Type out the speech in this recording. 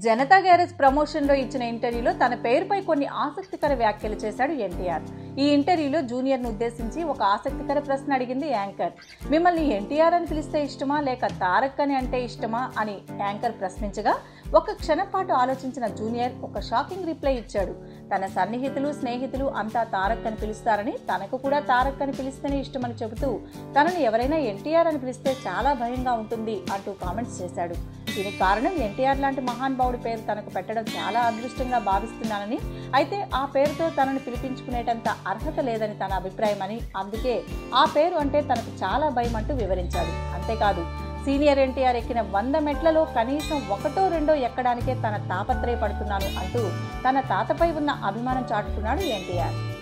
Janata garage ప్రమోషన్లో ఇచ్చిన ఇంటర్వ్యూలో తన పేరుపై కొన్ని ఆసక్తికర వ్యాఖ్యలు చేశాడు ఎన్టీఆర్ ఈ ఇంటర్వ్యూలో జూనియర్ను ఉద్దేశించి ఒక ఆసక్తికర ప్రశ్న అడిగింది యాంకర్ మిమ్మల్ని ఎన్టీఆర్ అని పిలిస్తే ఇష్టమా లేక తారక్ అని అంటే ఇష్టమా అని యాంకర్ ప్రశ్నించగా ఒక క్షణం పాటు ఆలోచించిన జూనియర్ ఒక షాకింగ్ రిప్లై ఇచ్చాడు తన సన్నిహితులు స్నేహితులు అంతా తారక్ అని పిలుస్తారని తనకు కూడా తారక్ అని పిలిస్తేనే ఇష్టమని చెబుతూ తనను ఎవరైనా ఎన్టీఆర్ అని పిలిస్తే చాలా భయంగా ఉంటుంది అంటూ కామెంట్స్ చేశాడు దీనికి కారణం ఎన్టీఆర్ లాంటి మహానుభావుడి పేరు తనకు పెట్టడం చాలా అదృష్టంగా భావిస్తున్నానని అయితే ఆ పేరుతో తనను పిలిపించుకునేటంత అర్హత లేదని తన అభిప్రాయమని అందుకే ఆ పేరు అంటే తనకు చాలా భయం అంటూ వివరించాడు అంతేకాదు సీనియర్ ఎన్టీఆర్ ఎక్కిన వంద మెట్లలో కనీసం ఒకటో రెండో ఎక్కడానికే తన తాపత్రయపడుతున్నాను అంటూ తన తాతపై ఉన్న అభిమానం చాటుకున్నాడు ఎన్టీఆర్